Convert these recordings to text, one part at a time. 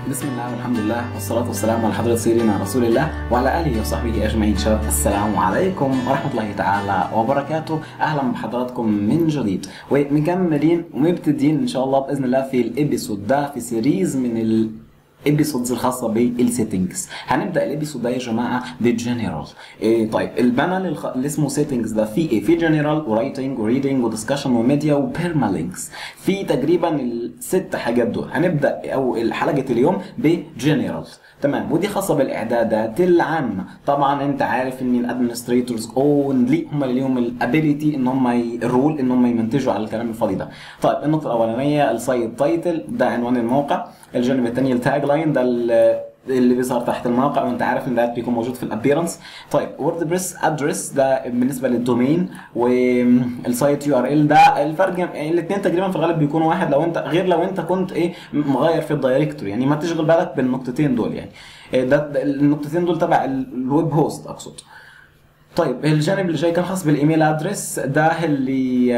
بسم الله والحمد لله والصلاة والسلام على حضرة سيدنا رسول الله وعلى آله وصحبه أجمعين شباب السلام عليكم ورحمة الله تعالى وبركاته أهلا بحضراتكم من جديد ومكملين ومبتدين إن شاء الله بإذن الله في الإبيسود ده في سيريز من ال الابيسودز الخاصه بالسيتنجز هنبدا الابيسود ده يا جماعه بالجنرال إيه طيب البانل الخ... اللي اسمه سيتنجز ده فيه ايه في جنرال ورايتنج وريدنج ودسكشن وميديا وبيرمالينكس في تقريبا الست حاجات دول هنبدا او حلقه اليوم بجنرال تمام ودي خاصه بالاعدادات العامه طبعا انت عارف ان الادمنستريتورز اونلي هم اللي ليهم الابيليتي ان هم الرول ان هم يمنتجوا على الكلام الفاضي ده طيب النقطه الاولانيه السايت تايتل ده عنوان الموقع الجانب الثاني التاج لاين ده اللي بيظهر تحت الموقع وانت عارف ان ده بيكون موجود في الابيرنس طيب ووردبريس ادرس ده بالنسبه للدومين والسايت يو ار ال ده الفرق الاثنين تقريبا في الغالب بيكونوا واحد لو انت غير لو انت كنت ايه مغير في الدايركتوري يعني ما تشغل بالك بالنقطتين دول يعني ده, ده النقطتين دول تبع الويب هوست اقصد طيب الجانب اللي جاي كان خاص بالايميل ادرس ده اللي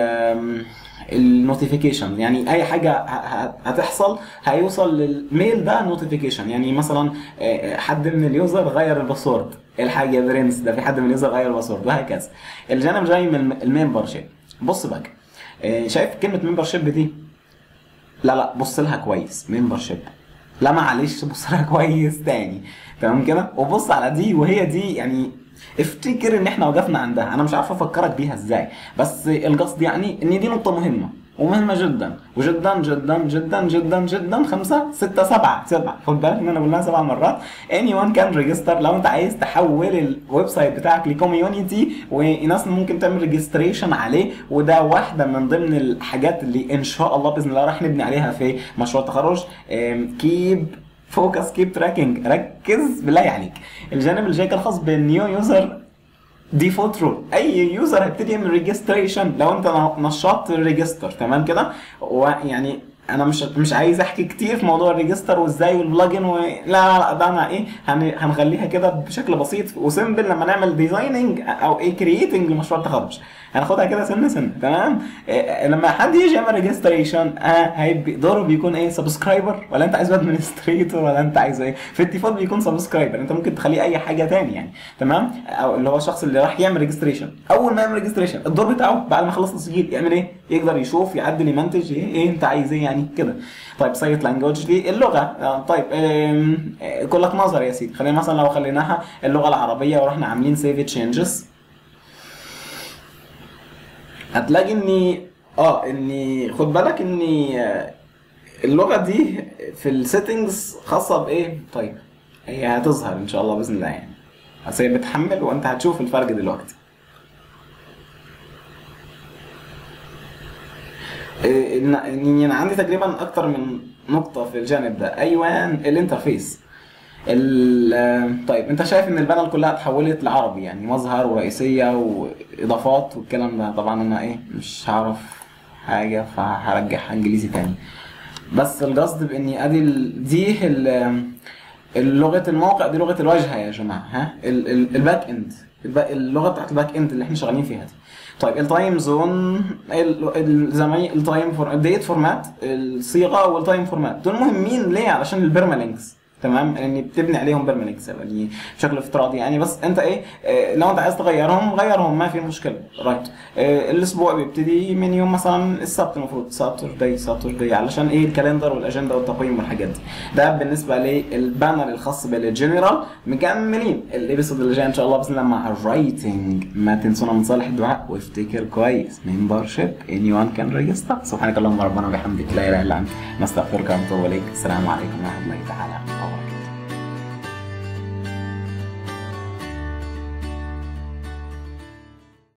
النوتيفيكيشن يعني اي حاجه هتحصل هيوصل للميل ده نوتيفيكيشن يعني مثلا حد من اليوزر غير الباسورد الحاجه برنس ده في حد من اليوزر غير الباسورد وهكذا الجانب جاي من الممبر شيب بص بقى شايف كلمه ممبر شيب دي لا لا بص لها كويس ممبر شيب لا معلش بص لها كويس تاني تمام كده وبص على دي وهي دي يعني افتكر ان احنا وقفنا عندها انا مش عارف افكرك بيها ازاي بس القصد يعني ان دي نقطه مهمه ومهمه جدا وجدا جدا جدا جدا جدا خمسه سته سبعه سبعه خد بالك ان انا قلناها سبع مرات اني وان كان ريجستر لو انت عايز تحول الويب سايت بتاعك لكوميونتي وناس ممكن تعمل ريجستريشن عليه وده واحده من ضمن الحاجات اللي ان شاء الله باذن الله راح نبني عليها في مشروع التخرج كيب فوكس كيب تراكنج ركز بالله عليك الجانب اللي جاي كان خاص بالنيو يوزر ديفولت رول اي يوزر هيبتدي يعمل ريجستريشن لو انت نشطت الريجستر تمام كده ويعني انا مش مش عايز احكي كتير في موضوع الريجستر وازاي والبلجن و... لا لا لا ده انا ايه هن... هنخليها كده بشكل بسيط وسيمبل لما نعمل ديزايننج او ايه كرييتنج لمشروع التخرج هناخدها كده سنه سنه تمام إيه لما حد يجي يعمل ريجستريشن اه هيبقى دوره بيكون ايه سبسكرايبر ولا انت عايزه ادمنستريتور ولا انت عايزه ايه في الديفولت بيكون سبسكرايبر انت ممكن تخليه اي حاجه تاني يعني تمام او اللي هو الشخص اللي راح يعمل ريجستريشن اول ما يعمل ريجستريشن الدور بتاعه بعد ما يخلص التسجيل يعمل ايه يقدر يشوف يعدل يمنتج ايه, إيه انت عايز ايه يعني كده طيب سايت لانجوج دي اللغه طيب إيه كلك نظر يا سيدي خلينا مثلا لو خليناها اللغه العربيه ورحنا عاملين سيف تشينجز هتلاقي اني اه اني خد بالك اني اللغه دي في السيتنجز خاصه بايه طيب هي هتظهر ان شاء الله باذن الله يعني بس هي بتحمل وانت هتشوف الفرق دلوقتي ان انا عندي تقريبا اكتر من نقطه في الجانب ده ايوه الانترفيس طيب انت شايف ان البانل كلها اتحولت لعربي يعني مظهر ورئيسيه واضافات والكلام ده طبعا انا ايه مش هعرف حاجه فهرجعها انجليزي تاني بس القصد باني ادي دي لغه الموقع دي لغه الواجهه يا جماعه ها الباك اند اللغه بتاعت الباك اند اللي احنا شغالين فيها دي طيب التايم زون الزماني التايم فور الديت فورمات الصيغه والتايم فورمات دول مهمين ليه علشان البيرمالينكس تمام يعني بتبني عليهم بيرمنكس يعني بشكل افتراضي يعني بس انت ايه اه لو انت عايز تغيرهم غيرهم ما في مشكله رايت اه الاسبوع بيبتدي من يوم مثلا السبت المفروض ساتردي ساتردي علشان ايه الكالندر والاجنده والتقويم والحاجات دي ده بالنسبه للبانر الخاص بالجنرال مكملين الابيسود اللي جاي ان شاء الله باذن الله مع الرايتنج ما تنسونا من صالح الدعاء وافتكر كويس ممبر شيب اني وان كان ريجستر سبحانك اللهم ربنا وبحمدك لا اله الا انت نستغفرك ونتوب اليك السلام عليكم ورحمه الله تعالى